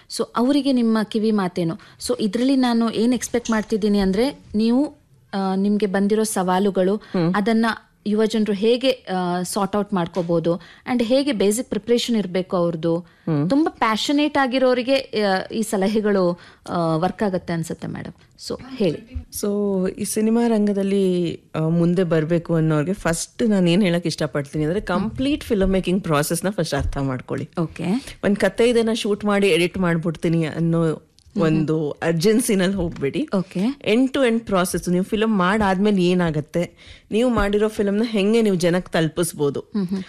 So ಅವರಿಗೆ ನಿಮ್ಮ ಕಿವಿ ಮಾತೇನು so ಇದರಲ್ಲಿ ನಾನು ಏನು ಎಕ್ಸ್ಪೆಕ್ಟ್ ಮಾಡ್ತಿದ್ದೀನಿ ಅಂದರೆ ನೀವು ನಿಮಗೆ ಬಂದಿರೋ ಸವಾಲುಗಳು ಅದನ್ನ ಯುವ ಜನರು ಹೇಗೆ ಸಾರ್ಟ್ ಔಟ್ ಮಾಡ್ಕೋಬಹುದು ಅಂಡ್ ಹೇಗೆ ಬೇಸಿಕ್ ಪ್ರಿಪ್ರೇಷನ್ ಇರಬೇಕು ಅವ್ರದ್ದು ತುಂಬಾ ಪ್ಯಾಷನೇಟ್ ಆಗಿರೋರಿಗೆ ಆ, ಈ ಸಲಹೆಗಳು ವರ್ಕ್ ಆಗುತ್ತೆ ಅನ್ಸುತ್ತೆ ಮೇಡಮ್ ಸೊ ಹೇಳಿ ಸೊ ಈ ಸಿನಿಮಾ ರಂಗದಲ್ಲಿ ಆ, ಮುಂದೆ ಬರಬೇಕು ಅನ್ನೋರಿಗೆ ಫಸ್ಟ್ ನಾನು ಏನು ಹೇಳಕ್ ಇಷ್ಟಪಡ್ತೀನಿ ಅಂದ್ರೆ ಕಂಪ್ಲೀಟ್ ಫಿಲ್ಮ್ ಮೇಕಿಂಗ್ ಪ್ರಾಸೆಸ್ನ ಫಸ್ಟ್ ಅರ್ಥ ಮಾಡ್ಕೊಳ್ಳಿ ಓಕೆ ಒಂದು ಕತೆ ಇದೆ ನಾ ಶೂಟ್ ಮಾಡಿ ಎಡಿಟ್ ಮಾಡ್ಬಿಡ್ತೀನಿ ಅನ್ನೋ ಒಂದು ಅರ್ಜೆನ್ಸಿನಲ್ಲಿ ಹೋಗ್ಬೇಡಿ okay end to end process ನೀವು ಫಿಲಮ್ ಮಾಡಾದ್ಮೇಲೆ ಏನಾಗುತ್ತೆ ನೀವು ಮಾಡಿರೋ ಫಿಲಮ್ನ ಹೆಂಗೆ ನೀವು ಜನಕ್ಕೆ ತಲುಪಿಸ್ಬೋದು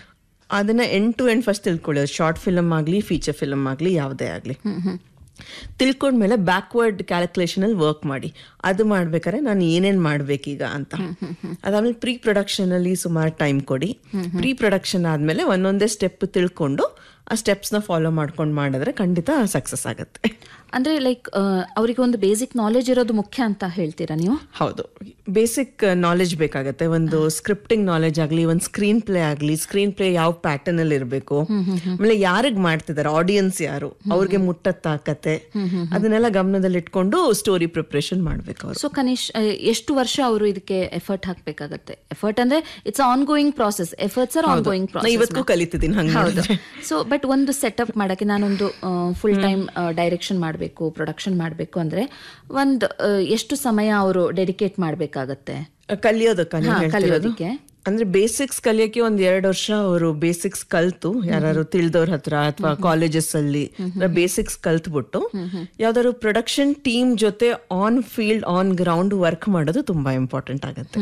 ಅದನ್ನ ಎಂಡ್ ಟು ಎಂಡ್ ಫಸ್ಟ್ ತಿಳ್ಕೊಳ್ಳಿ ಶಾರ್ಟ್ ಫಿಲಮ್ ಆಗಲಿ ಫೀಚರ್ ಫಿಲಮ್ ಆಗಲಿ ಯಾವುದೇ ಆಗಲಿ ತಿಳ್ಕೊಂಡ್ಮೇಲೆ ಬ್ಯಾಕ್ವರ್ಡ್ ಕ್ಯಾಲ್ಕುಲೇಷನ್ ಅಲ್ಲಿ ವರ್ಕ್ ಮಾಡಿ ಅದು ಮಾಡ್ಬೇಕಾದ್ರೆ ನಾನು ಏನೇನ್ ಮಾಡ್ಬೇಕೀಗ ಅಂತ ಅದಾದ್ಮೇಲೆ ಪ್ರೀ ಪ್ರೊಡಕ್ಷನ್ ಅಲ್ಲಿ ಸುಮಾರು ಟೈಮ್ ಕೊಡಿ ಪ್ರೀ ಪ್ರೊಡಕ್ಷನ್ ಆದ್ಮೇಲೆ ಒಂದೊಂದೇ ಸ್ಟೆಪ್ ತಿಳ್ಕೊಂಡು ಆ ಸ್ಟೆಪ್ಸ್ ನ ಫಾಲೋ ಮಾಡ್ಕೊಂಡು ಮಾಡಿದ್ರೆ ಖಂಡಿತ ಸಕ್ಸಸ್ ಆಗುತ್ತೆ ಅಂದ್ರೆ ಲೈಕ್ ಅವರಿಗೆ ಒಂದು ಬೇಸಿಕ್ ನಾಲೆಜ್ ಇರೋದು ಮುಖ್ಯ ಅಂತ ಹೇಳ್ತೀರಾ ನೀವು ಹೌದು ಬೇಸಿಕ್ ನಾಲೆಜ್ ಬೇಕಾಗತ್ತೆ ಒಂದು ಸ್ಕ್ರಿಪ್ಟಿಂಗ್ ನಾಲೆಜ್ ಆಗಲಿ ಒಂದು ಸ್ಕ್ರೀನ್ ಪ್ಲೇ ಆಗಲಿ ಸ್ಕ್ರೀನ್ ಪ್ಲೇ ಯಾವ ಪ್ಯಾಟರ್ನ್ ಅಲ್ಲಿ ಇರಬೇಕು ಆಮೇಲೆ ಯಾರಿಗ್ ಮಾಡ್ತಿದ್ದಾರೆ ಆಡಿಯನ್ಸ್ ಯಾರು ಅವ್ರಿಗೆ ಮುಟ್ಟತ್ತಾಕತ್ತೆ ಅದನ್ನೆಲ್ಲ ಗಮನದಲ್ಲಿ ಇಟ್ಕೊಂಡು ಸ್ಟೋರಿ ಪ್ರಿಪ್ರೇಷನ್ ಮಾಡ್ಬೇಕು ಅವರು ಸೊ ಕನಿಷ್ ಆ, ಎಷ್ಟು ವರ್ಷ ಅವರು ಇದಕ್ಕೆ ಎಫರ್ಟ್ ಹಾಕ್ಬೇಕಾಗತ್ತೆ ಎಫರ್ಟ್ ಅಂದ್ರೆ it's ongoing process efforts are ongoing ನಾ ಪ್ರಾಸೆಸ್ ಇವತ್ತಿಗೂ ಕಲಿತಿದ್ದೀನಿ ಹಂಗೆ ಹೌದು ಸೊ ಬಟ್ ಒಂದು ಸೆಟಪ್ ಮಾಡಕ್ಕೆ ನಾನೊಂದು ಫುಲ್ ಟೈಮ್ ಡೈರೆಕ್ಷನ್ ಮಾಡಬೇಕು ಪ್ರೊಡಕ್ಷನ್ ಮಾಡಬೇಕು ಅಂದ್ರೆ ಒಂದು ಎಷ್ಟು ಸಮಯ ಅವರು ಡೆಡಿಕೇಟ್ ಮಾಡಬೇಕಾಗತ್ತೆ ಕಲಿಯೋದಕ್ಕ ನೀವು ಹಾ, ಹೇಳ್ತಿರೋದು ಕಲಿಯೋದಕ್ಕೆ. ಅಂದ್ರೆ ಬೇಸಿಕ್ಸ್ ಕಲಿಯಕ್ಕೆ ಒಂದ್ ಎರಡ್ ವರ್ಷ ಅವರು ಬೇಸಿಕ್ಸ್ ಕಲ್ತು ಯಾರು ತಿಳಿದವ್ರ ಹತ್ರ ಅಥವಾ ಕಾಲೇಜಸ್ ಅಲ್ಲಿ ಬೇಸಿಕ್ಸ್ ಕಲ್ತ್ಬಿಟ್ಟು ಯಾವ್ದಾದ್ರು ಪ್ರೊಡಕ್ಷನ್ ಟೀಮ್ ಜೊತೆ on field on ground work ಮಾಡೋದು ತುಂಬಾ ಇಂಪಾರ್ಟೆಂಟ್ ಆಗುತ್ತೆ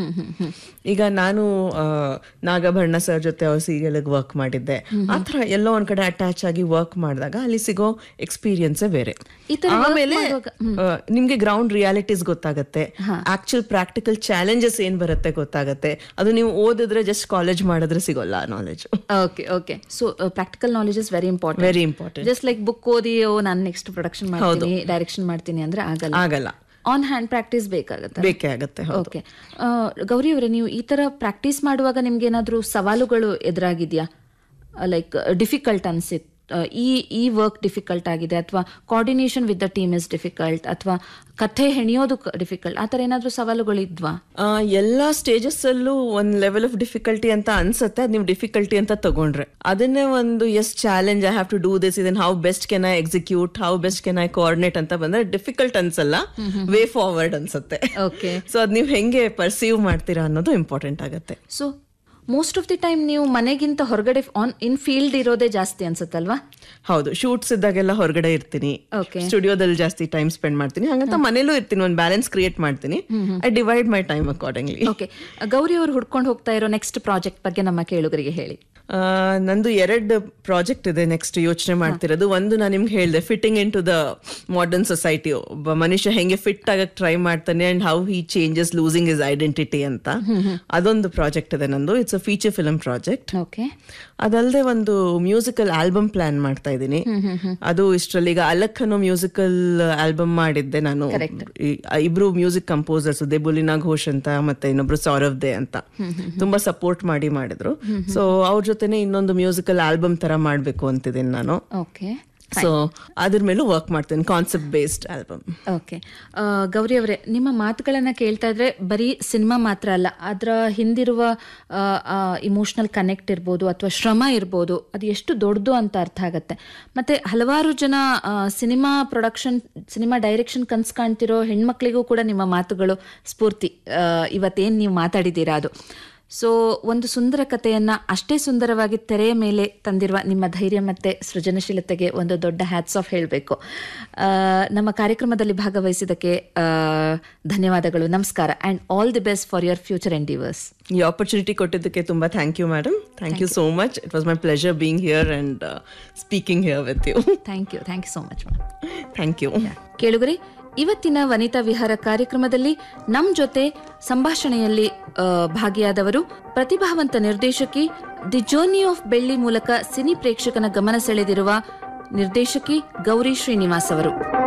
ಈಗ ನಾನು ಆ, ನಾಗಭರಣ ಸರ್ ಜೊತೆ ಅವ್ರ ಸೀರಿಯಲ್ ವರ್ಕ್ ಮಾಡಿದ್ದೆ ಆತರ ಎಲ್ಲೋ ಒಂದ್ ಕಡೆ ಅಟ್ಯಾಚ್ ಆಗಿ ವರ್ಕ್ ಮಾಡಿದಾಗ ಅಲ್ಲಿ ಸಿಗೋ ಎಕ್ಸ್ಪೀರಿಯನ್ಸೇ ಬೇರೆ ಈ ತರ work ಆಮೇಲೆ ಮಾಡುವಾಗ- ಆ, ನಿಮ್ಗೆ ಗ್ರೌಂಡ್ ರಿಯಾಲಿಟೀಸ್ ಗೊತ್ತಾಗತ್ತೆ ಆಕ್ಚುಲ್ ಪ್ರಾಕ್ಟಿಕಲ್ ಚಾಲೆಂಜಸ್ ಏನ್ ಬರುತ್ತೆ ಗೊತ್ತಾಗತ್ತೆ ಅದು ನೀವು ಓದಿದ್ರೆ ಜಸ್ಟ್ ಕಾಲೇಜ್ ಮಾಡಿದ್ರೆ ಸಿಗೋಲ್ಲ knowledge okay okay so practical knowledge is very important very important just like book ಓದಿ ಓ ನಾನು ನೆಕ್ಸ್ಟ್ ಪ್ರೊಡಕ್ಷನ್ ಮಾಡ್ತೀನಿ ಡೈರೆಕ್ಷನ್ ಮಾಡ್ತೀನಿ ಅಂದ್ರೆ ಆಗಲ್ಲ ಆಗಲ್ಲ ಆನ್ ಹ್ಯಾಂಡ್ ಪ್ರಾಕ್ಟೀಸ್ ಬೇಕಾಗತ್ತೆ ಬೇಕೇ ಆಗತ್ತೆ ಹೌದು. ಓಕೆ ಗೌರಿ ಅವರೇ ನೀವು ಈ ತರ ಪ್ರಾಕ್ಟೀಸ್ ಮಾಡುವಾಗ ನಿಮ್ಗೆ ಏನಾದ್ರೂ ಸವಾಲುಗಳು ಎದುರಾಗಿದ್ಯಾ ಲೈಕ್ ಡಿಫಿಕಲ್ಟ್ ಅನ್ಸಿತ್ ಆ, ಈ ಈ ವರ್ಕ್ ಡಿಫಿಕಲ್ಟ್ ಆಗಿದೆ ಅಥವಾ coordination with the team is difficult ಅಥವಾ ಕಥೆ ಹೆಣಿಯೋದು ಡಿಫಿಕಲ್ಟ್ ಆ ಥರ ಏನಾದ್ರೂ ಸವಾಲುಗಳು ಇದ್ವಾ ಆ, ಎಲ್ಲಾ ಸ್ಟೇಜಸ್ ಅಲ್ಲೂ ಒಂದ್ ಲೆವೆಲ್ ಆಫ್ ಡಿಫಿಕಲ್ಟಿ ಅಂತ ಅನ್ಸುತ್ತೆ ಅದ್ ನೀವು ಡಿಫಿಕಲ್ಟಿ ಅಂತ ತಗೊಂಡ್ರೆ ಅದನ್ನೇ ಒಂದು as challenge I have to do this ಇದನ್ how best can I execute how best can I coordinate ಅಂತ ಬಂದ್ರೆ ಡಿಫಿಕಲ್ಟ್ ಅನ್ಸಲ್ಲ ವೇ ಫಾರ್ವರ್ಡ್ ಅನ್ಸುತ್ತೆ ಓಕೆ ಸೊ ಅದ್ ನೀವು ಹೆಂಗೆ ಪರ್ಸೀವ್ ಮಾಡ್ತೀರಾ ಅನ್ನೋದು ಇಂಪಾರ್ಟೆಂಟ್ ಆಗುತ್ತೆ so most of the time ನೀವು ಮನೆಗಿಂತ ಹೊರಗಡೆ ಆನ್ ಇನ್ ಫೀಲ್ಡ್ ಇರೋದೇ ಜಾಸ್ತಿ ಅನ್ಸುತ್ತಲ್ವಾ ಹೌದು ಶೂಟ್ಸ್ ಇದ್ದಾಗೆಲ್ಲ ಹೊರಗಡೆ ಇರ್ತೀನಿ ಓಕೆ ಸ್ಟುಡಿಯೋದಲ್ಲಿ ಜಾಸ್ತಿ ಟೈಮ್ ಸ್ಪೆಂಡ್ ಮಾಡ್ತೀನಿ ಹಂಗಂತ ಮನೇಲೂ ಇರ್ತೀನಿ ಒಂದು ಬ್ಯಾಲೆನ್ಸ್ ಕ್ರಿಯೇಟ್ ಮಾಡ್ತೀನಿ I divide my time accordingly okay Gauri ಅವರು ಹುಡ್ಕೊಂಡು ಹೋಗ್ತಾ ಇರೋ ನೆಕ್ಸ್ಟ್ ಪ್ರಾಜೆಕ್ಟ್ ಬಗ್ಗೆ ನಮ್ಮ ಕೇಳುಗರಿಗೆ ಹೇಳಿ ನಂದು ಎರಡು ಪ್ರಾಜೆಕ್ಟ್ ಇದೆ ನೆಕ್ಸ್ಟ್ ಯೋಚನೆ ಮಾಡ್ತಿರೋದು ಒಂದು ನಾನು ನಿಮ್ಗೆ ಹೇಳಿದೆ fitting into the modern society ಒಬ್ಬ ಮನುಷ್ಯ ಹೆಂಗೆ ಫಿಟ್ ಆಗಕ್ ಟ್ರೈ ಮಾಡ್ತಾನೆ and how he changes losing is identity ಅಂತ ಅದೊಂದು ಪ್ರಾಜೆಕ್ಟ್ ಇದೆ ನಂದು it's a feature film project okay ಅದಲ್ಲದೆ ಒಂದು ಮ್ಯೂಸಿಕಲ್ ಆಲ್ಬಮ್ ಪ್ಲಾನ್ ಮಾಡ್ತಾ ಇದ್ದೀನಿ ಅದು ಇಷ್ಟರಲ್ಲಿ ಈಗ ಅಲಕ್ ಅನ್ನೋ ಮ್ಯೂಸಿಕಲ್ ಆಲ್ಬಮ್ ಮಾಡಿದ್ದೆ ನಾನು ಈ- ಇಬ್ರು ಮ್ಯೂಸಿಕ್ ಕಂಪೋಸರ್ಸ್ ದೇಬುಲಿನಾ ಘೋಷ್ ಅಂತ ಮತ್ತೆ ಇನ್ನೊಬ್ರು ಸೌರವ್ ದೇ ಅಂತ ತುಂಬಾ ಸಪೋರ್ಟ್ ಮಾಡಿ ಮಾಡಿದ್ರು ಸೊ ಅವ್ರ ಜೊತೆನೆ ಇನ್ನೊಂದು ಮ್ಯೂಸಿಕಲ್ ಆಲ್ಬಮ್ ತರ ಮಾಡ್ಬೇಕು ಅಂತಿದ್ದೀನಿ ನಾನು ಓಕೆ ಸೊ ಅದ್ರ ಮೇಲೂ ವರ್ಕ್ ಮಾಡ್ತೀನಿ concept based album okay Gauri ಅವರೇ ನಿಮ್ಮ ಮಾತುಗಳನ್ನು ಕೇಳ್ತಾ ಇದ್ರೆ ಬರೀ ಸಿನಿಮಾ ಮಾತ್ರ ಅಲ್ಲ ಅದರ ಹಿಂದಿರುವ ಇಮೋಷ್ನಲ್ ಕನೆಕ್ಟ್ ಇರ್ಬೋದು ಅಥವಾ ಶ್ರಮ ಇರ್ಬೋದು ಅದು ಎಷ್ಟು ದೊಡ್ಡದು ಅಂತ ಅರ್ಥ ಆಗುತ್ತೆ ಮತ್ತೆ ಹಲವಾರು ಜನ ಸಿನಿಮಾ ಪ್ರೊಡಕ್ಷನ್ ಸಿನಿಮಾ ಡೈರೆಕ್ಷನ್ ಕನ್ಸ್ ಕಾಣ್ತಿರೋ ಹೆಣ್ಮಕ್ಳಿಗೂ ಕೂಡ ನಿಮ್ಮ ಮಾತುಗಳು ಸ್ಫೂರ್ತಿ ಇವತ್ತೇನು ನೀವು ಮಾತಾಡಿದ್ದೀರಾ ಅದು ಸೊ ಒಂದು ಸುಂದರ ಕಥೆಯನ್ನ ಅಷ್ಟೇ ಸುಂದರವಾಗಿ ತೆರೆಯ ಮೇಲೆ ತಂದಿರುವ ನಿಮ್ಮ ಧೈರ್ಯ ಮತ್ತೆ ಸೃಜನಶೀಲತೆಗೆ ಒಂದು ದೊಡ್ಡ ಹ್ಯಾಟ್ಸ್ ಆಫ್ ಹೇಳಬೇಕು ನಮ್ಮ ಕಾರ್ಯಕ್ರಮದಲ್ಲಿ ಭಾಗವಹಿಸಿದ್ದಕ್ಕೆ ಆ, ಧನ್ಯವಾದಗಳು ನಮಸ್ಕಾರ and all the best for your future endeavours ಈ ಆಪರ್ಚುನಿಟಿ ಕೊಟ್ಟಿದ್ದಕ್ಕೆ ತುಂಬಾ thank you madam thank you so much it was my pleasure being here and speaking here with you thank you thank you so much madam thank you ಕೇಳುಗರಿ ಇವತ್ತಿನ ವನಿತಾ ವಿಹಾರ ಕಾರ್ಯಕ್ರಮದಲ್ಲಿ ನಮ್ ಜೊತೆ ಸಂಭಾಷಣೆಯಲ್ಲಿ ಆ, ಭಾಗಿಯಾದವರು ಪ್ರತಿಭಾವಂತ ನಿರ್ದೇಶಕಿ ದಿ ಜರ್ನಿ ಆಫ್ ಬೆಳ್ಳಿ ಮೂಲಕ ಸಿನಿ ಪ್ರೇಕ್ಷಕನ ಗಮನ ಸೆಳೆದಿರುವ ನಿರ್ದೇಶಕಿ ಗೌರಿ ಶ್ರೀನಿವಾಸ್ ಅವರು